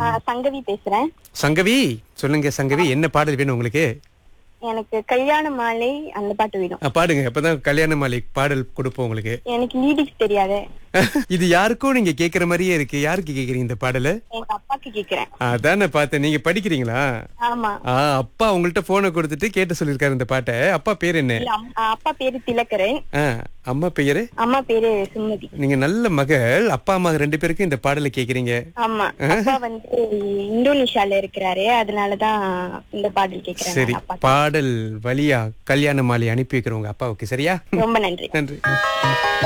ஆ, சங்கவி பேசுறேன் சங்கவி சொல்லுங்க சங்கவி என்ன பாடல் வேணும் உங்களுக்கு எனக்கு கல்யாண மாலை அந்த பாட்டு வேணும் ஆ, பாடுங்க அப்பதான் கல்யாண மாலை பாடல் கொடுப்போம் உங்களுக்கு எனக்கு லீடிக்ஸ் தெரியாது இது யாருக்கும் நீங்க கேக்குற மாதிரியே இருக்கு யாருக்கு கேக்குறீங்க இந்த பாடல எங்க அப்பாக்கு கேக்குறேன் அதான் நான் பார்த்தேன் நீங்க படிக்கிறீங்களா ஆமா ஆ அப்பா உங்கள்ட்ட போனை கொடுத்துட்டு கேட்டு சொல்லிருக்காரு இந்த பாட்டை அப்பா பேர் என்ன இல்ல, அம்- ஆ, அப்பா பேரு திலக்கரன் ஆ, அம்மா பெயரு அம்மா பேரு சுமதி நீங்க நல்ல மகள் அப்பா அம்மா ரெண்டு பேருக்கும் இந்த பாடலை கேக்குறீங்க ஆமா அப்பா வந்து இந்தோனேஷியால இருக்கிறாரு அதனாலதான் இந்த பாடல் கேக்குறேன் சரி நான் அப்பா பாடல் வழியா கல்யாண மாலை அனுப்பி வைக்கிறோம் உங்க அப்பாவுக்கு சரியா ரொம்ப நன்றி நன்றி